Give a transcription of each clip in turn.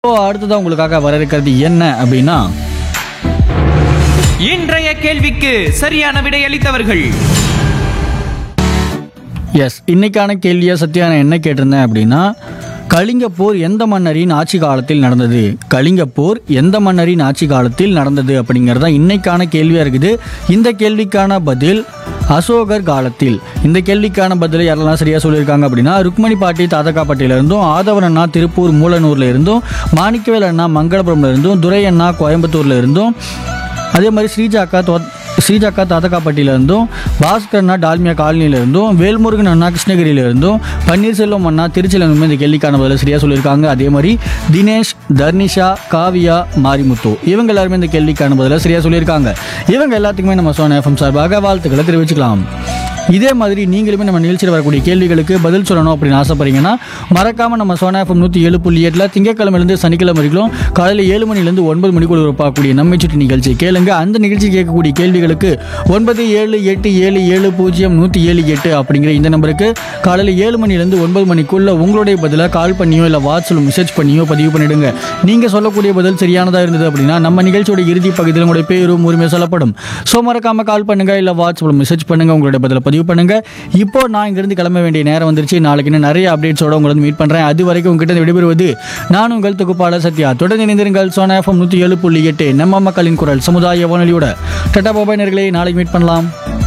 இப்போ அடுத்ததான் உங்களுக்காக வர இருக்கிறது என்ன அப்படின்னா இன்றைய கேள்விக்கு சரியான விடை அளித்தவர்கள் எஸ் இன்னைக்கான கேள்வியை சத்யா நான் என்ன கேட்டிருந்தேன் அப்படின்னா கலிங்க போர் எந்த மன்னரின் ஆட்சி காலத்தில் நடந்தது கலிங்க போர் எந்த மன்னரின் ஆட்சி காலத்தில் நடந்தது அப்படிங்கிறது தான் இன்னைக்கான கேள்வியாக இருக்குது இந்த கேள்விக்கான பதில் அசோகர் காலத்தில் இந்த கேள்விக்கான பதிலை யாரெல்லாம் சரியாக சொல்லியிருக்காங்க அப்படின்னா ருக்மணி பாட்டி தாதகாப்பட்டியில இருந்தும் ஆதவன் அண்ணா திருப்பூர் மூலனூர்ல இருந்தும் மாணிக்கவேல் அண்ணா மங்களபுரம்ல இருந்தும் துரை அண்ணா கோயம்புத்தூர்ல இருந்தும் அதே மாதிரி ஸ்ரீஜாக்கா தோ ஸ்ரீஜாக்கா தாத்தக்காப்பட்டியில இருந்தும் பாஸ்கர் அண்ணா டால்மியா காலனியில இருந்தும் வேல்முருகன் அண்ணா கிருஷ்ணகிரியில இருந்தும் பன்னீர்செல்வம் அண்ணா திருச்சியில இருந்தும் இந்த கேள்விக்கான பதில சரியா சொல்லியிருக்காங்க அதே மாதிரி தினேஷ் தர்னிஷா காவியா மாரிமுத்து இவங்க எல்லாருமே இந்த கேள்விக்கான பதில சரியா சொல்லியிருக்காங்க இவங்க எல்லாத்துக்குமே நம்ம சோனா எஃப்எம் சார்பாக வாழ்த்துக்களை தெரிவிச்சுக்கலாம் இதே மாதிரி நீங்களுமே நம்ம நிகழ்ச்சியில் வரக்கூடிய கேள்விகளுக்கு பதில் சொல்லணும் அப்படின்னு ஆசைப்படுறீங்கன்னா மறக்காம நம்ம சோனா எஃப்எம் நூற்றி ஏழு புள்ளி எட்டில் திங்கக்கிழமையிலேருந்து சனிக்கிழமை வரைக்கும் காலையில் ஏழு மணிலேருந்து ஒன்பது மணிக்குள்ள பார்க்கக்கூடிய நம்ம சுட்டி நிகழ்ச்சி கேளுங்க அந்த நிகழ்ச்சி கேட்கக்கூடிய கேள்விகளுக்கு ஒன்பது ஏழு எட்டு ஏழு ஏழு பூஜ்ஜியம் நூற்றி ஏழு எட்டு அப்படிங்கிற இந்த நம்பருக்கு காலையில் ஏழு மணிலேருந்து ஒன்பது மணிக்குள்ள உங்களுடைய பதிலை கால் பண்ணியோ இல்லை வாட்ஸ்அப்பில் மெசேஜ் பண்ணியோ பதிவு பண்ணிடுங்க நீங்கள் சொல்லக்கூடிய பதில் சரியானதாக இருந்தது அப்படின்னா நம்ம நிகழ்ச்சியோட இறுதி பகுதியில் உங்களுடைய பேரும் உரிமையை சொல்லப்படும் ஸோ மறக்காம கால் பண்ணுங்க இல்லை வாட்ஸ்அப்பில் மெசேஜ் பண்ணுங்க உங்களுடைய பதிலை பதிவு பண்ணுங்க இப்போ நான் இங்கிருந்து கிளம்ப வேண்டிய நேரம் வந்துருச்சு நாளைக்கு இன்னும் நிறைய அப்டேட்ஸோட உங்களை வந்து மீட் பண்ணுறேன் அது வரைக்கும் உங்ககிட்ட இருந்து விடைபெறுவது நான் உங்கள் தொகுப்பாளர் சத்யா தொடர்ந்து இணைந்திருங்கள் சோனா எஃப்எம் நூற்றி ஏழு புள்ளி எட்டு நம்ம மக்களின் குரல் சமுதாய வானொலியோட டட்டா பாபாய் நேர்களே நாளைக்கு மீட் பண்ணலாம்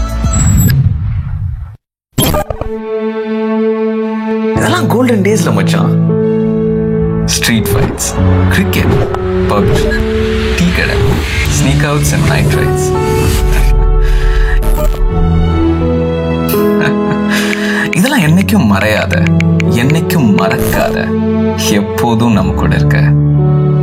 இதெல்லாம் கோல்டன் டேஸ்ல மச்சான் street fights cricket PUBG tea கடை sneak outs and night rides இதெல்லாம் என்னைக்கும் மறையாத என்னைக்கும் மறக்காத எப்போதும் நம்ம கூட இருக்க